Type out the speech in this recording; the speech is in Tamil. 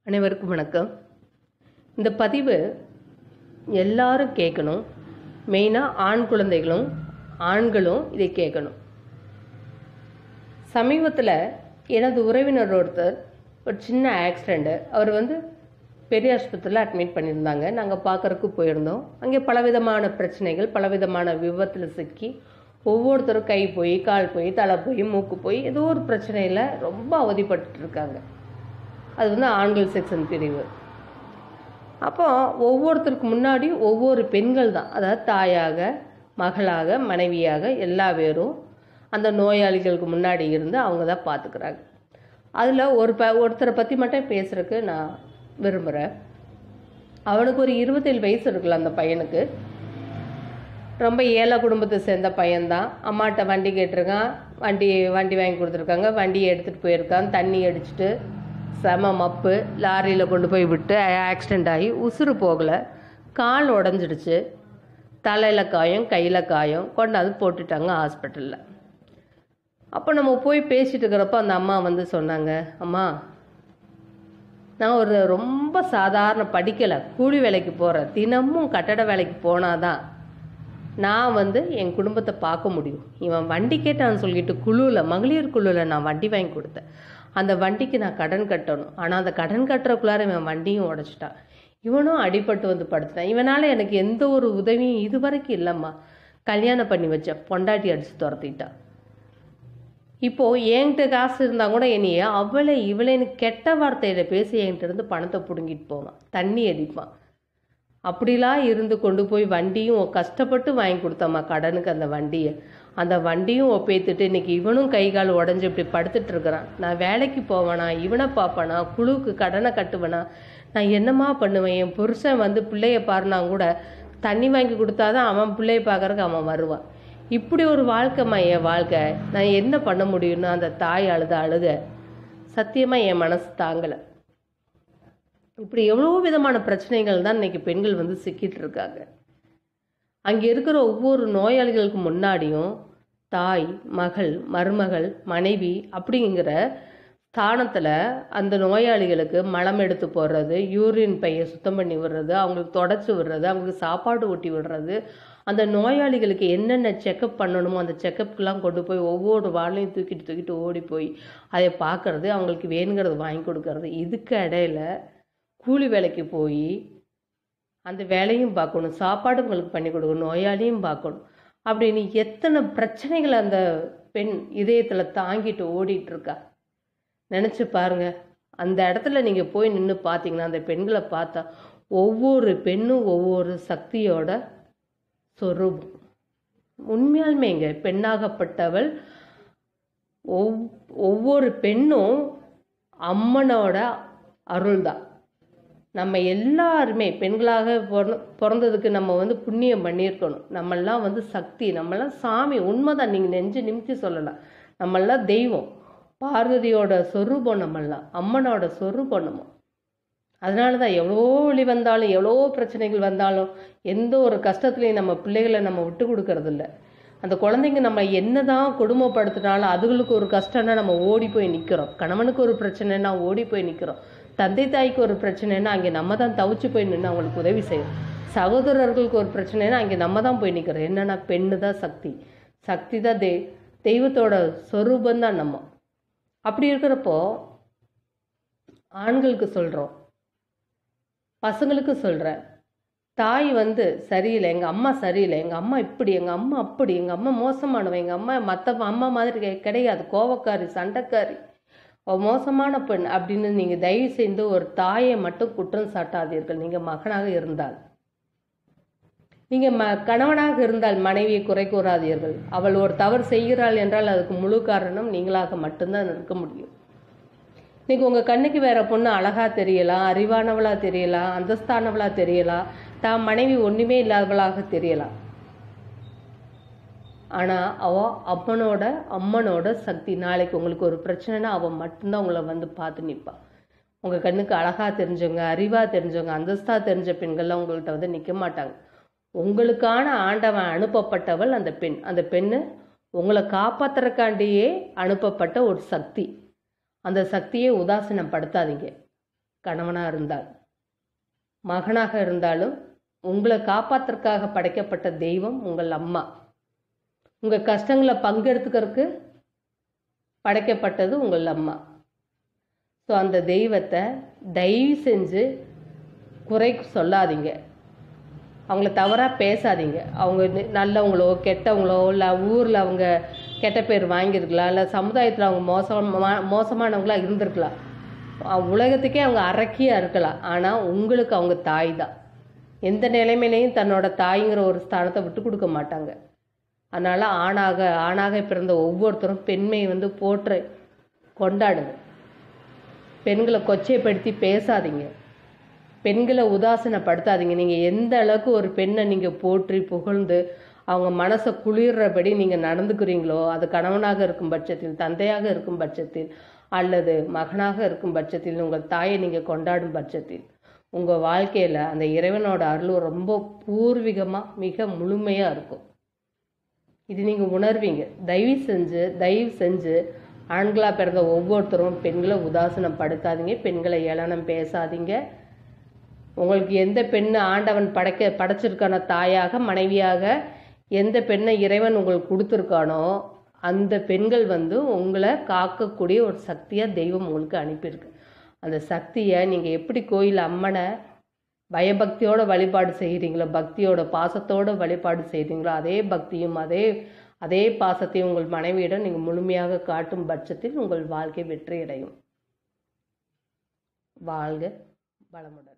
அனைவருக்கும் வணக்கம் இந்த பதிவு எல்லாரும் கேட்கணும் மெயினாக ஆண் குழந்தைகளும் ஆண்களும் இதை கேட்கணும் சமீபத்தில் எனது உறவினர் ஒருத்தர் ஒரு சின்ன ஆக்சிடெண்ட்டு அவர் வந்து பெரிய ஆஸ்பத்திரியில் அட்மிட் பண்ணியிருந்தாங்க நாங்கள் பார்க்கறக்கு போயிருந்தோம் அங்கே பலவிதமான பிரச்சனைகள் பலவிதமான விபத்தில் சிக்கி ஒவ்வொருத்தரும் கை போய் கால் போய் தலை போய் மூக்கு போய் ஏதோ ஒரு பிரச்சனையில் ரொம்ப அவதிப்பட்டு இருக்காங்க அது வந்து ஆண்கள் செக்ஷன் பிரிவு அப்போ ஒவ்வொருத்தருக்கு முன்னாடி ஒவ்வொரு பெண்கள் தான் அதாவது தாயாக மகளாக மனைவியாக எல்லா பேரும் அந்த நோயாளிகளுக்கு முன்னாடி இருந்து அவங்க தான் பார்த்துக்கிறாங்க அதில் ஒரு ப ஒருத்தரை பற்றி மட்டும் பேசுகிறதுக்கு நான் விரும்புகிறேன் அவனுக்கு ஒரு இருபத்தேழு வயசு இருக்குல்ல அந்த பையனுக்கு ரொம்ப ஏழை குடும்பத்தை சேர்ந்த பையன்தான் அம்மாட்ட வண்டி கேட்டிருக்கான் வண்டி வண்டி வாங்கி கொடுத்துருக்காங்க வண்டியை எடுத்துகிட்டு போயிருக்கான் தண்ணி அடிச்சுட்டு செம மப்பு லாரியில் கொண்டு போய் விட்டு ஆக்சிடெண்ட் ஆகி உசுறு போகலை கால் உடஞ்சிடுச்சு தலையில் காயம் கையில் காயம் கொண்டாந்து போட்டுட்டாங்க ஹாஸ்பிட்டலில் அப்போ நம்ம போய் பேசிட்டு இருக்கிறப்ப அந்த அம்மா வந்து சொன்னாங்க அம்மா நான் ஒரு ரொம்ப சாதாரண படிக்கலை கூலி வேலைக்கு போகிறேன் தினமும் கட்டட வேலைக்கு போனாதான் நான் வந்து என் குடும்பத்தை பார்க்க முடியும் இவன் வண்டி கேட்டான்னு சொல்லிட்டு குழுவில் மகளிர் குழுவில் நான் வண்டி வாங்கி கொடுத்தேன் அந்த வண்டிக்கு நான் கடன் கட்டணும் ஆனால் அந்த கடன் கட்டுறக்குள்ளார இவன் வண்டியும் உடச்சிட்டான் இவனும் அடிபட்டு வந்து படுத்துட்டான் இவனால் எனக்கு எந்த ஒரு உதவியும் இது வரைக்கும் இல்லைம்மா கல்யாணம் பண்ணி வச்சேன் பொண்டாட்டி அடித்து துரத்திட்டான் இப்போது என்கிட்ட காசு இருந்தால் கூட என்னைய அவளை இவளைன்னு கெட்ட வார்த்தையில பேசி என்கிட்ட இருந்து பணத்தை பிடுங்கிட்டு போவான் தண்ணி அடிப்பான் அப்படிலாம் இருந்து கொண்டு போய் வண்டியும் கஷ்டப்பட்டு வாங்கி கொடுத்தம்மா கடனுக்கு அந்த வண்டியை அந்த வண்டியும் ஒப்பேத்துட்டு இன்னைக்கு இவனும் கை கால் உடஞ்சி இப்படி படுத்துட்டு இருக்கிறான் நான் வேலைக்கு போவேனா இவனை பார்ப்பேனா குழுவுக்கு கடனை கட்டுவேனா நான் என்னம்மா பண்ணுவேன் என் புருஷன் வந்து பிள்ளைய பாருனா கூட தண்ணி வாங்கி கொடுத்தாதான் அவன் பிள்ளைய பார்க்கறதுக்கு அவன் வருவான் இப்படி ஒரு வாழ்க்கைம்மா என் வாழ்க்கை நான் என்ன பண்ண முடியும்னு அந்த தாய் அழுத அழுக சத்தியமாக என் மனசு தாங்கலை இப்படி எவ்வளோ விதமான பிரச்சனைகள் தான் இன்னைக்கு பெண்கள் வந்து சிக்கிட்டு இருக்காங்க அங்கே இருக்கிற ஒவ்வொரு நோயாளிகளுக்கு முன்னாடியும் தாய் மகள் மருமகள் மனைவி அப்படிங்கிற ஸ்தானத்தில் அந்த நோயாளிகளுக்கு மலம் எடுத்து போடுறது யூரின் பையை சுத்தம் பண்ணி விடுறது அவங்களுக்கு தொடச்சி விடுறது அவங்களுக்கு சாப்பாடு ஊட்டி விடுறது அந்த நோயாளிகளுக்கு என்னென்ன செக்கப் பண்ணணுமோ அந்த செக்கப்புக்கெலாம் கொண்டு போய் ஒவ்வொரு வாழையும் தூக்கிட்டு தூக்கிட்டு ஓடி போய் அதை பார்க்கறது அவங்களுக்கு வேணுங்கிறது வாங்கி கொடுக்கறது இதுக்கு இடையில கூலி வேலைக்கு போய் அந்த வேலையும் பார்க்கணும் சாப்பாடு உங்களுக்கு பண்ணி கொடுக்கணும் நோயாளியும் பார்க்கணும் அப்படின்னு எத்தனை பிரச்சனைகள் அந்த பெண் இதயத்தில் தாங்கிட்டு ஓடிட்டு இருக்கா நினச்சி பாருங்க அந்த இடத்துல நீங்கள் போய் நின்று பார்த்தீங்கன்னா அந்த பெண்களை பார்த்தா ஒவ்வொரு பெண்ணும் ஒவ்வொரு சக்தியோட சொரூபம் உண்மையாலுமேங்க பெண்ணாகப்பட்டவள் ஒவ் ஒவ்வொரு பெண்ணும் அம்மனோட அருள்தான் நம்ம எல்லாருமே பெண்களாக பிற பிறந்ததுக்கு நம்ம வந்து புண்ணியம் பண்ணியிருக்கணும் நம்மெல்லாம் வந்து சக்தி நம்மெல்லாம் சாமி உண்மைதான் நீங்கள் நெஞ்சு நிமித்தி சொல்லலாம் நம்மெல்லாம் தெய்வம் பார்வதியோட சொரூபம் நம்மெல்லாம் அம்மனோட சொரூபம் நம்ம அதனால தான் எவ்வளோ வழி வந்தாலும் எவ்வளோ பிரச்சனைகள் வந்தாலும் எந்த ஒரு கஷ்டத்துலையும் நம்ம பிள்ளைகளை நம்ம விட்டு கொடுக்கறது இல்ல அந்த குழந்தைங்க நம்ம என்னதான் கொடுமைப்படுத்தினாலும் அதுகளுக்கு ஒரு கஷ்டம்னா நம்ம ஓடி போய் நிற்கிறோம் கணவனுக்கு ஒரு பிரச்சனைனா ஓடி போய் நிற்கிறோம் தந்தை தாய்க்கு ஒரு பிரச்சனைனா அங்கே நம்ம தான் தவிச்சு போய் நின்று அவங்களுக்கு உதவி செய்யணும் சகோதரர்களுக்கு ஒரு பிரச்சனைனா அங்கே நம்ம தான் போய் நிற்கிறோம் என்னன்னா பெண்ணு தான் சக்தி சக்தி தான் தெய் தெய்வத்தோட சொரூபம் தான் நம்ம அப்படி இருக்கிறப்போ ஆண்களுக்கு சொல்கிறோம் பசங்களுக்கு சொல்கிறேன் தாய் வந்து சரியில்லை எங்கள் அம்மா சரியில்லை எங்கள் அம்மா இப்படி எங்கள் அம்மா அப்படி எங்கள் அம்மா மோசமானவன் எங்கள் அம்மா மற்ற அம்மா மாதிரி கெ- கிடையாது கோவக்காரி சண்டைக்காரி அவ மோசமான பெண் அப்படின்னு நீங்கள் தயவு செய்து ஒரு தாயை மட்டும் குற்றம் சாட்டாதீர்கள் நீங்கள் மகனாக இருந்தால் நீங்கள் ம கணவனாக இருந்தால் மனைவியை குறை கூறாதீர்கள் அவள் ஒரு தவறு செய்கிறாள் என்றால் அதுக்கு முழு காரணம் நீங்களாக மட்டும்தான் இருக்க முடியும் இன்னைக்கு உங்கள் கண்ணுக்கு வேற பொண்ணு அழகா தெரியலாம் அறிவானவளா தெரியலாம் அந்தஸ்தானவளா தெரியலாம் தான் மனைவி ஒன்றுமே இல்லாதவளாக தெரியலாம் ஆனால் அவ அப்பனோட அம்மனோட சக்தி நாளைக்கு உங்களுக்கு ஒரு பிரச்சனைனா அவள் மட்டும்தான் உங்களை வந்து பார்த்து நிற்பா உங்கள் கண்ணுக்கு அழகா தெரிஞ்சவங்க அறிவாக தெரிஞ்சவங்க அந்தஸ்தா தெரிஞ்ச பெண்கள்லாம் உங்கள்கிட்ட வந்து நிற்க மாட்டாங்க உங்களுக்கான ஆண்டவன் அனுப்பப்பட்டவள் அந்த பெண் அந்த பெண்ணு உங்களை காப்பாத்துறக்காண்டியே அனுப்பப்பட்ட ஒரு சக்தி அந்த சக்தியை உதாசீனப்படுத்தாதீங்க கணவனாக இருந்தால் மகனாக இருந்தாலும் உங்களை காப்பாத்துறதுக்காக படைக்கப்பட்ட தெய்வம் உங்கள் அம்மா உங்கள் கஷ்டங்களை பங்கெடுத்துக்கிறதுக்கு படைக்கப்பட்டது உங்கள் அம்மா ஸோ அந்த தெய்வத்தை தயவு செஞ்சு குறை சொல்லாதீங்க அவங்கள தவறாக பேசாதீங்க அவங்க நி- நல்லவங்களோ கெட்டவங்களோ இல்லை ஊரில் அவங்க கெட்ட பேர் வாங்கியிருக்கலாம் இல்லை சமுதாயத்தில் அவங்க மோசமா மோசமானவங்களா இருந்திருக்கலாம் அஹ் உலகத்துக்கே அவங்க அரக்கியாக இருக்கலாம் ஆனால் உங்களுக்கு அவங்க தாய் தான் எந்த நிலைமையிலையும் தன்னோட தாய்ங்கிற ஒரு ஸ்தானத்தை விட்டு கொடுக்க மாட்டாங்க அதனால் ஆணாக ஆணாக பிறந்த ஒவ்வொருத்தரும் பெண்மையை வந்து போற்று கொண்டாடுங்க பெண்களை கொச்சைப்படுத்தி பேசாதீங்க பெண்களை உதாசீனப்படுத்தாதீங்க நீங்கள் எந்த அளவுக்கு ஒரு பெண்ணை நீங்கள் போற்றி புகழ்ந்து அவங்க மனசை குளிர்றபடி நீங்கள் நடந்துக்கிறீங்களோ அது கணவனாக இருக்கும் பட்சத்தில் தந்தையாக இருக்கும் பட்சத்தில் அல்லது மகனாக இருக்கும் பட்சத்தில் உங்கள் தாயை நீங்கள் கொண்டாடும் பட்சத்தில் உங்கள் வாழ்க்கையில் அந்த இறைவனோட அருள் ரொம்ப பூர்வீகமாக மிக முழுமையாக இருக்கும் இது நீங்கள் உணர்வீங்க தயவு செஞ்சு தயவு செஞ்சு ஆண்களாக பிறந்த ஒவ்வொருத்தரும் பெண்களை உதாசீனப்படுத்தாதீங்க பெண்களை ஏளனம் பேசாதீங்க உங்களுக்கு எந்த பெண்ணை ஆண்டவன் படைக்க படைச்சிருக்கானோ தாயாக மனைவியாக எந்த பெண்ணை இறைவன் உங்களுக்கு கொடுத்துருக்கானோ அந்த பெண்கள் வந்து உங்களை காக்கக்கூடிய ஒரு சக்தியாக தெய்வம் உங்களுக்கு அனுப்பியிருக்கு அந்த சக்தியை நீங்கள் எப்படி கோயில் அம்மனை பயபக்தியோட வழிபாடு செய்கிறீங்களோ பக்தியோட பாசத்தோட வழிபாடு செய்கிறீங்களோ அதே பக்தியும் அதே அதே பாசத்தையும் உங்கள் மனைவியிடம் நீங்கள் முழுமையாக காட்டும் பட்சத்தில் உங்கள் வாழ்க்கை வெற்றியடையும் வாழ்க வளமுடன்